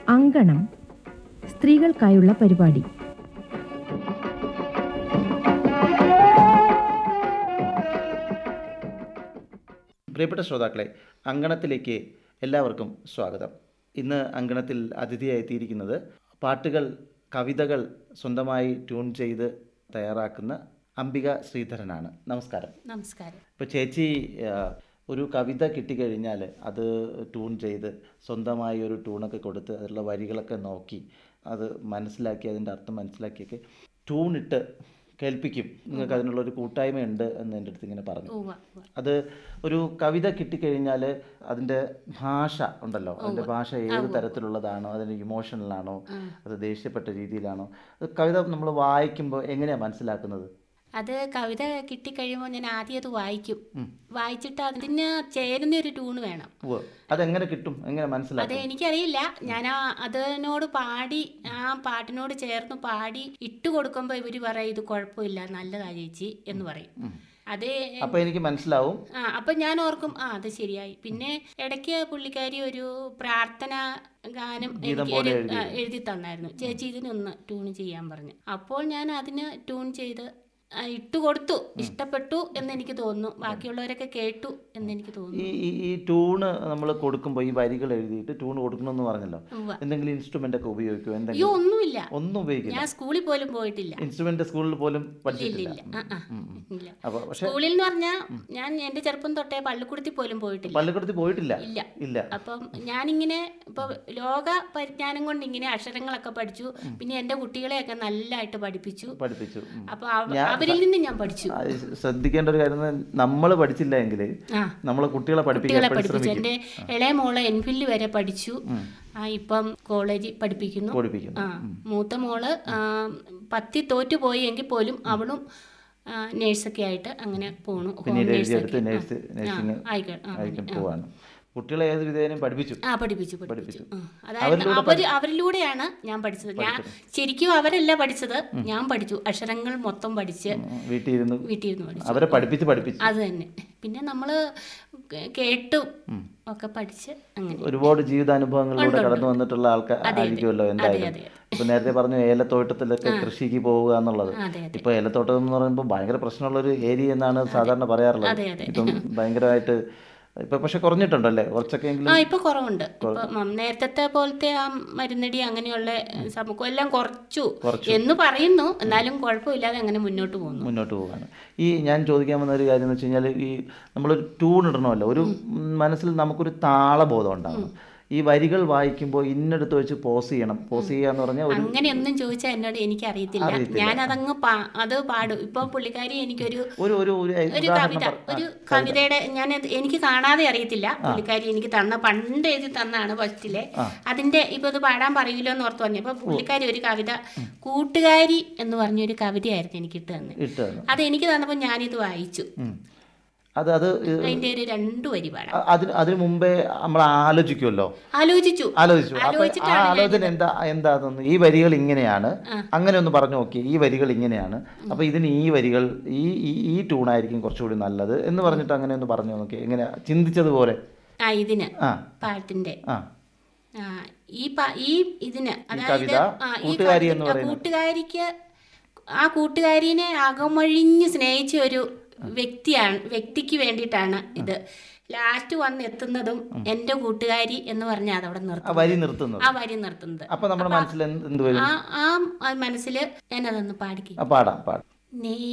അങ്കണം സ്ത്രീകൾക്കായുള്ള പരിപാടി പ്രിയപ്പെട്ട ശ്രോതാക്കളെ അങ്കണത്തിലേക്ക് എല്ലാവർക്കും സ്വാഗതം ഇന്ന് അങ്കണത്തിൽ അതിഥിയായി എത്തിയിരിക്കുന്നത് പാട്ടുകൾ കവിതകൾ സ്വന്തമായി ട്യൂൺ ചെയ്ത് തയ്യാറാക്കുന്ന അംബിക ശ്രീധരനാണ് നമസ്കാരം നമസ്കാരം ഇപ്പോൾ ചേച്ചി ആ, ഒരു കവിത കിട്ടിക്കഴിഞ്ഞാൽ അത് ട്യൂൺ ചെയ്ത് സ്വന്തമായി ഒരു ട്യൂണൊക്കെ കൊടുത്ത് അതിലുള്ള വരികളൊക്കെ നോക്കി അത് മനസ്സിലാക്കി അതിൻ്റെ അർത്ഥം മനസ്സിലാക്കിയൊക്കെ ട്യൂണിട്ട് കേൾപ്പിക്കും നിങ്ങൾക്ക് അതിനുള്ള ഒരു കൂട്ടായ്മയുണ്ട് എന്ന് എൻ്റെ അടുത്ത് ഇങ്ങനെ പറഞ്ഞു ഉവ്വ ഉവ്വ. അത് ഒരു കവിത കിട്ടിക്കഴിഞ്ഞാൽ അതിൻ്റെ ഭാഷ ഉണ്ടല്ലോ അതിൻ്റെ ഭാഷ ഏത് തരത്തിലുള്ളതാണോ അതിന് ഇമോഷണലാണോ അത് ദേഷ്യപ്പെട്ട രീതിയിലാണോ അത് കവിത നമ്മൾ വായിക്കുമ്പോൾ എങ്ങനെയാണ് മനസ്സിലാക്കുന്നത് അത് കവിത കിട്ടിക്കഴിയുമ്പോൾ ഞാൻ ആദ്യം അത് വായിക്കും വായിച്ചിട്ട് അതിന് ചേരുന്ന ഒരു ട്യൂണ് വേണം ഉവ്വ്. അതെങ്ങനെ കിട്ടും എങ്ങനെ അത് മനസ്സിലാക്കും എനിക്കറിയില്ല ഞാൻ ആ അതിനോട് പാടി ആ പാട്ടിനോട് ചേർന്ന് പാടി ഇട്ട് കൊടുക്കുമ്പോൾ ഇവർ പറയും ഇത് കുഴപ്പമില്ല നല്ലതാ ചേച്ചി എന്ന് പറയും അത് അപ്പൊ എനിക്ക് മനസ്സിലാവും ആ അപ്പൊ ഞാൻ ഓർക്കും ആ അത് ശരിയായി പിന്നെ ഇടയ്ക്ക് പുള്ളിക്കാരി ഒരു പ്രാർത്ഥന ഗാനം എനിക്ക് പോലെ എഴു- ആ, എഴുതി തന്നായിരുന്നു ചേച്ചി ഇതിനൊന്ന് ട്യൂൺ ചെയ്യാൻ പറഞ്ഞു അപ്പോൾ ഞാൻ അതിന് ട്യൂൺ ചെയ്ത് ആ, ഇട്ട് കൊടുത്തു ഇഷ്ടപ്പെട്ടു എന്ന് എനിക്ക് തോന്നുന്നു ബാക്കിയുള്ളവരൊക്കെ കേട്ടു എന്ന് എനിക്ക് തോന്നുന്നു ഈ ഈ- ഈ ട്യൂണ് നമ്മൾ കൊടുക്കുമ്പോൾ ഈ വരികൾ എഴുതിയിട്ട് ട്യൂൺ കൊടുക്കണമെന്ന് പറഞ്ഞല്ലോ ഉവ്വ. എന്തെങ്കിലും ഇൻസ്ട്രുമെന്റ് ഒക്കെ ഉപയോഗിക്കുമോ അയ്യോ എന്തെങ്കിലും ഒന്നുമില്ല ഒന്നും ഉപയോഗിക്കില്ല ഞാൻ സ്കൂളിൽ പോലും പോയിട്ടില്ല ഇൻസ്ട്രുമെന്റ് സ്കൂളിൽ പോലും ഇല്ല പഠിച്ചിട്ടില്ല ഇല്ല ആ, ആ, ഇല്ല അപ്പോൾ പക്ഷെ സ്കൂളിൽ എന്ന് പറഞ്ഞാൽ ഞാൻ എന്റെ ചെറുപ്പം തൊട്ടേ പള്ളിക്കൂടത്തിൽ പോലും പോയിട്ടില്ല പള്ളിക്കൂടത്തിൽ പോയിട്ടില്ല ഇല്ല ഇല്ല അപ്പം ഞാനിങ്ങനെ ഇപ്പൊ ലോക പരിജ്ഞാനം കൊണ്ട് ഇങ്ങനെ അക്ഷരങ്ങളൊക്കെ പഠിച്ചു പിന്നെ എന്റെ കുട്ടികളെയൊക്കെ നല്ലതായിട്ട് പഠിപ്പിച്ചു പഠിപ്പിച്ചു ഉം. അപ്പൊ അവ- അവരിൽ നിന്ന് ഞാൻ പഠിച്ചു ആ, ശ്രദ്ധിക്കേണ്ട ഒരു കാര്യം നമ്മൾ പഠിച്ചില്ല എങ്കിൽ ആ നമ്മളെ കുട്ടികളെ പഠിപ്പിക്കാൻ കുട്ടികളെ എപ്പോഴും പഠിപ്പിച്ചു ശ്രമിക്കും എന്റെ ഇളയ മോള് എൻഫില്ല് വരെ പഠിച്ചു ആ ഇപ്പം കോളേജിൽ പഠിപ്പിക്കുന്നു പഠിപ്പിക്കുന്നു ആ മൂത്ത മോള് ആ, പത്തി തോറ്റു പോയി എങ്കിൽ പോലും അവളും ആ, നേഴ്സൊക്കെ ആയിട്ട് അങ്ങനെ പോണു ഹോം പിന്നീട് നേഴ്സൊക്കെ എഴുതിയെടുത്ത് നേഴ്സ് നഴ്സിംഗ് ആയിക്കോട്ടെ ആ, ആയിരിക്കും പോവാണ് കുട്ടികളെ ഏത് വിധേയനും പഠിപ്പിച്ചു ആ പഠിപ്പിച്ചു പഠിപ്പിച്ചു ആ, അതായത് അവര് അവരിലൂടെയാണ് ഞാൻ പഠിച്ചത് ഞാൻ ശരിക്കും അവരല്ല പഠിച്ചത് ഞാൻ പഠിച്ചു അക്ഷരങ്ങൾ മൊത്തം പഠിച്ച് ഉം, വീട്ടിൽ ഇരുന്ന് വീട്ടിൽ ഇരുന്ന് പഠിച്ചു അവരെ പഠിപ്പിച്ച് പഠിപ്പിച്ചു അത് തന്നെ പിന്നെ നമ്മള് കേ- കേട്ടും ഒക്കെ പഠിച്ച് അങ്ങനെ ഒരുപാട് ജീവിതാനുഭവങ്ങളിലൂടെ കടന്നു വന്നിട്ടുള്ള ആൾക്കാർ ആയിരിക്കുമല്ലോ എന്തായാലും അതെ. ഇപ്പൊ നേരത്തെ പറഞ്ഞു ഏലത്തോട്ടത്തിലൊക്കെ കൃഷിക്ക് പോവുക എന്നുള്ളത് അതെ അതെ ഇപ്പൊ ഏലത്തോട്ടം എന്ന് പറയുമ്പോൾ ഭയങ്കര പ്രശ്നമുള്ള ഒരു ഏരിയ എന്നാണ് സാധാരണ പറയാറുള്ളത് അതെ, അതെ. ഇപ്പം ഭയങ്കരമായിട്ട് ഇപ്പൊ പക്ഷെ കുറഞ്ഞിട്ടുണ്ടല്ലേ കുറച്ചൊക്കെ എങ്കിലും ആ ഇപ്പൊ കുറവുണ്ട് ഇപ്പൊ മ- നേരത്തെ പോലത്തെ ആ മരുന്നടി അങ്ങനെയുള്ള സമൂഹം എല്ലാം കുറച്ചു എന്ന് പറയുന്നു എന്നാലും കുഴപ്പമില്ലാതെ അങ്ങനെ മുന്നോട്ട് പോകുന്നു മുന്നോട്ട് പോകാണ് ഈ ഞാൻ ചോദിക്കാൻ വന്ന ഒരു കാര്യം എന്ന് വെച്ച് കഴിഞ്ഞാൽ ഈ നമ്മളൊരു ട്യൂൺ ഇടണമല്ലോ ഒരു ഉം, മനസ്സിൽ നമുക്കൊരു താളബോധം ഉണ്ടാവണം ഈ വരികൾ വായിക്കുമ്പോൾ ഇന്നടുത്ത് വെച്ച് പോസ് ചെയ്യണം പോസ് ചെയ്യുക എന്ന് പറഞ്ഞാൽ ഒരു അങ്ങനെയൊന്നും ചോദിച്ചാൽ എന്നോട് എനിക്ക് അറിയത്തില്ല ഞാൻ അതങ്ങ് പാ- അത് പാടും ഇപ്പൊ പുള്ളിക്കാരി എനിക്കൊരു ഒരു ഒരു ഒരു ഒരു ഉദാഹരണം കവിത പറ- ഒരു കവിതയുടെ ഞാൻ അത് എനിക്ക് കാണാതെ അറിയത്തില്ല പുള്ളിക്കാരി എനിക്ക് തന്ന പണ്ട് എഴുതി തന്നാണ് ഫസ്റ്റിലെ അതിന്റെ ഇപ്പൊ ഇത് പാടാൻ പറയൂലോ എന്ന് ഓർത്ത് പറഞ്ഞു അപ്പൊ പുള്ളിക്കാരി ഒരു കവിത കൂട്ടുകാരി എന്ന് പറഞ്ഞൊരു കവിതയായിരുന്നു എനിക്ക് ഇട്ട് തന്നെ ഇട്ട് തന്നു. അത് എനിക്ക് തന്നപ്പോൾ ഞാനിത് വായിച്ചു ഉം. അത് അത് ഇത് അതിന്റെ ഒരു രണ്ടു വരി പാടാം അ- അതിന് അതിന് മുമ്പേ നമ്മൾ ആലോചിക്കുമല്ലോ ആലോചിച്ചു ആലോചിച്ചു അപ്പൊ ആ ആലോചിച്ചിട്ടാണ് ആലോചന എന്താ എന്താണെന്ന് ഈ വരികൾ ഇങ്ങനെയാണ് അങ്ങനെ ഒന്ന് പറഞ്ഞു നോക്കി ഈ വരികൾ ഇങ്ങനെയാണ് അപ്പൊ ഇതിന് ഈ വരികൾ ഈ ഈ ഈ ട്യൂണായിരിക്കും കുറച്ചുകൂടി നല്ലത് എന്ന് പറഞ്ഞിട്ട് അങ്ങനെ ഒന്ന് പറഞ്ഞു നോക്കി എങ്ങനെ ചിന്തിച്ചതുപോലെ ആ ഇതിന് ആ പാട്ടിന്റെ ആ ആ, ഈ പ- ഈ ഇതിന് അതായത് കവിത, ആ, ഈ കൂട്ടുകാരി കവിത- എന്ന് ആ, പറയുന്നത്. കൂട്ടുകാരിക്ക് ആ കൂട്ടുകാരിനെ അകമഴിഞ്ഞ് സ്നേഹിച്ച ഒരു വ്യക്തിയാണ് വ്യക്തിക്ക് വേണ്ടിയിട്ടാണ് ഇത് ലാസ്റ്റ് വന്ന് എത്തുന്നതും എൻ്റെ കൂട്ടുകാരി എന്ന് പറഞ്ഞാൽ അതവിടെ ആ നിർത്തും വരി നിർത്തുന്നത് ആ വരി നിർത്തുന്നത് അപ്പൊ നമ്മുടെ മനസ്സിൽ എന്ത് എന്ത് വരും ആ ആ മനസ്സിൽ ഞാനതൊന്ന് പാടിക്കും ആ പാടാം പാടാം നീ